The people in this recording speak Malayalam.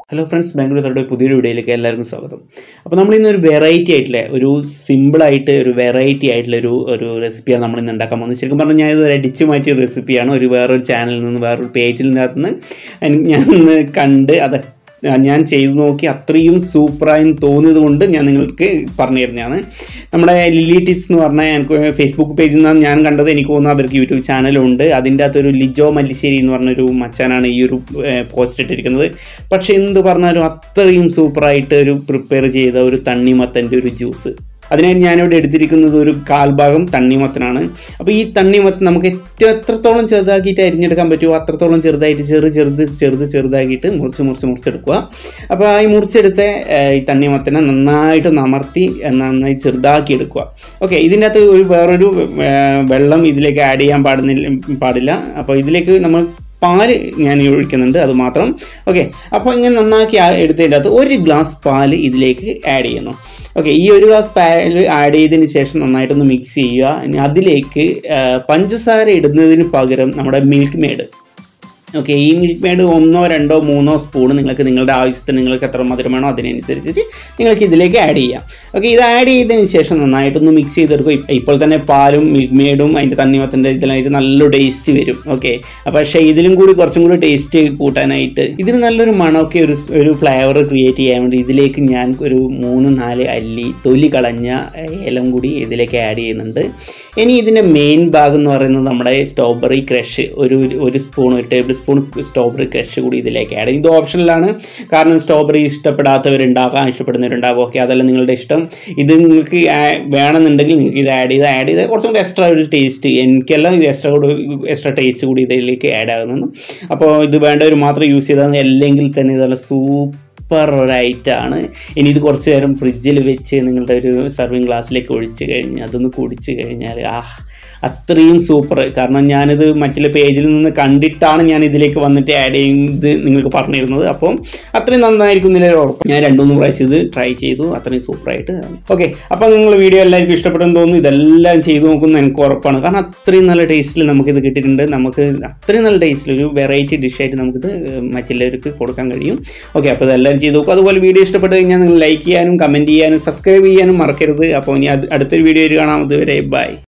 ഹലോ ഫ്രണ്ട്സ് ബാംഗ്ലൂർ തരുടെ പുതിയൊരു വീഡിയോയിലേക്ക് എല്ലാവർക്കും സ്വാഗതം അപ്പോൾ നമ്മൾ ഇന്ന് ഒരു വെറൈറ്റി ആയിട്ടുള്ള ഒരു സിമ്പിളായിട്ട് ഒരു വെറൈറ്റി ആയിട്ടുള്ള ഒരു ഒരു റെസിപ്പിയാണ് നമ്മൾ ഇന്ന് ഉണ്ടാക്കാൻ പോകുന്നത് ശരിക്കും പറഞ്ഞാൽ ഞാൻ ഇതൊരു അടിച്ചു മാറ്റിയ റെസിപ്പിയാണ് ഒരു വേറൊരു ചാനലിൽ നിന്ന് വേറൊരു പേജിൽ നിന്ന് ഞാൻ ഇന്ന് കണ്ട് അത് ഞാൻ ചെയ്തു നോക്കി അത്രയും സൂപ്പറായി തോന്നിയത് കൊണ്ട് ഞാൻ നിങ്ങൾക്ക് പറഞ്ഞു തരുന്നതാണ് നമ്മുടെ ലില്ലി ടിപ്സ് എന്ന് പറഞ്ഞാൽ എനിക്ക് ഫേസ്ബുക്ക് പേജിൽ നിന്നാണ് ഞാൻ കണ്ടത് എനിക്ക് തോന്നുന്നു അവർക്ക് യൂട്യൂബ് ചാനലുണ്ട് അതിൻ്റെ അകത്തൊരു ലിജോ മല്ലിശ്ശേരി എന്ന് പറഞ്ഞൊരു മച്ചാനാണ് ഈ ഒരു പോസ്റ്റ് ഇട്ടിരിക്കുന്നത് പക്ഷേ എന്ത് പറഞ്ഞാലും അത്രയും സൂപ്പറായിട്ട് ഒരു പ്രിപ്പയർ ചെയ്ത ഒരു തണ്ണിമത്തൻ്റെ ഒരു ജ്യൂസ് അതിനായി ഞാനിവിടെ എടുത്തിരിക്കുന്നത് ഒരു കാൽഭാഗം തണ്ണിമത്തനാണ് അപ്പോൾ ഈ തണ്ണിമത്തൻ നമുക്ക് ഏറ്റവും എത്രത്തോളം ചെറുതാക്കിയിട്ട് അരിഞ്ഞെടുക്കാൻ പറ്റുമോ അത്രത്തോളം ചെറുതായിട്ട് ചെറു ചെറുത് ചെറുത് ചെറുതാക്കിയിട്ട് മുറിച്ച് മുറിച്ച് മുറിച്ചെടുക്കുക അപ്പോൾ ഈ മുറിച്ചെടുത്ത ഈ തണ്ണിമത്തനെ നന്നായിട്ട് നമർത്തി നന്നായി ചെറുതാക്കി എടുക്കുക ഓക്കെ ഇതിൻ്റെ അകത്ത് ഒരു വേറൊരു വെള്ളം ഇതിലേക്ക് ആഡ് ചെയ്യാൻ പാടുന്നില്ല പാടില്ല അപ്പോൾ ഇതിലേക്ക് നമ്മൾ പാല് ഞാൻ ഒഴിക്കുന്നുണ്ട് അത് മാത്രം ഓക്കെ അപ്പോൾ ഇങ്ങനെ നന്നാക്കി എടുത്തതിൻ്റെ അകത്ത് ഒരു ഗ്ലാസ് പാല് ഇതിലേക്ക് ആഡ് ചെയ്യുന്നു ഓക്കെ ഈ ഒരു ഗ്ലാസ് പാൽ ആഡ് ചെയ്തതിന് ശേഷം നന്നായിട്ടൊന്ന് മിക്സ് ചെയ്യുക ഇനി അതിലേക്ക് പഞ്ചസാര ഇടുന്നതിന് പകരം നമ്മുടെ മിൽക്ക് മെയ്ഡ് ഓക്കെ ഈ മിൽക്ക് മെയ്ഡ് ഒന്നോ രണ്ടോ മൂന്നോ സ്പൂൺ നിങ്ങൾക്ക് നിങ്ങളുടെ ആവശ്യത്തിന് നിങ്ങൾക്ക് എത്ര മധുരം വേണോ അതിനനുസരിച്ചിട്ട് നിങ്ങൾക്ക് ഇതിലേക്ക് ആഡ് ചെയ്യാം ഓക്കെ ഇത് ആഡ് ചെയ്തതിന് ശേഷം നന്നായിട്ടൊന്ന് മിക്സ് ചെയ്തെടുക്കും ഇപ്പോൾ തന്നെ പാലും മിൽക്ക് മെയ്ഡും അതിൻ്റെ തണ്ണിമത്തിൻ്റെ ഇതിലായിട്ട് നല്ല ടേസ്റ്റ് വരും ഓക്കെ അപ്പോൾ പക്ഷേ ഇതിലും കൂടി കുറച്ചും കൂടി ടേസ്റ്റ് കൂട്ടാനായിട്ട് ഇതിന് നല്ലൊരു മണമൊക്കെ ഒരു ഒരു ഫ്ലേവർ ക്രിയേറ്റ് ചെയ്യാൻ വേണ്ടി ഇതിലേക്ക് ഞാൻ ഒരു മൂന്ന് നാല് അല്ലി തൊലി കളഞ്ഞ ഏലം കൂടി ഇതിലേക്ക് ആഡ് ചെയ്യുന്നുണ്ട് ഇനി ഇതിൻ്റെ മെയിൻ ഭാഗം എന്ന് പറയുന്നത് നമ്മുടെ സ്ട്രോബെറി ക്രഷ് ഒരു ഒരു സ്പൂൺ ഒരു ടേബിൾ സ്പൂൺ സ്ട്രോബെറി ക്രഷ് കൂടി ഇതിലേക്ക് ആഡ് ചെയ്യും ഇത് ഓപ്ഷനിലാണ് കാരണം സ്ട്രോബെറി ഇഷ്ടപ്പെടാത്തവരുണ്ടാകാൻ ഇഷ്ടപ്പെടുന്നവരുണ്ടാകും ഓക്കെ അതല്ല നിങ്ങളുടെ ഇഷ്ടം ഇത് നിങ്ങൾക്ക് വേണമെന്നുണ്ടെങ്കിൽ നിങ്ങൾക്ക് ഇത് ആഡ് ചെയ്ത് ആഡ് ചെയ്ത് കുറച്ചും കൂടി എക്സ്ട്രാ ഒരു ടേസ്റ്റ് എനിക്കെല്ലാം ഇത് എക്സ്ട്രാ കൂടി എക്സ്ട്രാ ടേസ്റ്റ് കൂടി ഇതിലേക്ക് ആഡ് ആകുന്നുണ്ട് അപ്പോൾ ഇത് വേണ്ടവർ മാത്രം യൂസ് ചെയ്താൽ അല്ലെങ്കിൽ തന്നെ ഇതുള്ള സൂപ്പ് സൂപ്പർ ഒരൈറ്റാണ് ഇനി ഇത് കുറച്ച് നേരം ഫ്രിഡ്ജിൽ വെച്ച് നിങ്ങളുടെ ഒരു സർവിങ് ഗ്ലാസ്സിലേക്ക് ഒഴിച്ച് കഴിഞ്ഞ് അതൊന്ന് കുടിച്ച് കഴിഞ്ഞാൽ ആ അത്രയും സൂപ്പർ കാരണം ഞാനിത് മറ്റുള്ള പേജിൽ നിന്ന് കണ്ടിട്ടാണ് ഞാൻ ഇതിലേക്ക് വന്നിട്ട് ആഡ് ചെയ്യുന്നത് നിങ്ങൾക്ക് പറഞ്ഞിരുന്നത് അപ്പം അത്രയും നന്നായിരിക്കും എന്നൊരു ഉറപ്പ് ഞാൻ രണ്ടു മൂന്ന് പ്രാവശ്യം ഇത് ട്രൈ ചെയ്തു അത്രയും സൂപ്പറായിട്ട് ഓക്കെ അപ്പോൾ നിങ്ങൾ വീഡിയോ എല്ലാവർക്കും ഇഷ്ടപ്പെട്ടെന്ന് തോന്നുന്നു ഇതെല്ലാം ചെയ്തു നോക്കുന്നു എനിക്ക് ഉറപ്പാണ് കാരണം അത്രയും നല്ല ടേസ്റ്റിൽ നമുക്കിത് കിട്ടിയിട്ടുണ്ട് നമുക്ക് അത്രയും നല്ല ടേസ്റ്റിൽ ഒരു വെറൈറ്റി ഡിഷായിട്ട് നമുക്കിത് മറ്റുള്ളവർക്ക് കൊടുക്കാൻ കഴിയും ഓക്കെ അപ്പോൾ ഇതെല്ലാം ചെയ്ത് നോക്കും അതുപോലെ വീഡിയോ ഇഷ്ടപ്പെട്ട് കഴിഞ്ഞാൽ നിങ്ങൾ ലൈക്ക് ചെയ്യാനും കമൻറ്റ് ചെയ്യാനും സബ്സ്ക്രൈബ് ചെയ്യാനും മറക്കരുത് അപ്പോൾ ഇനി അടുത്തൊരു വീഡിയോയിൽ കാണാം അതുവരെ ബൈ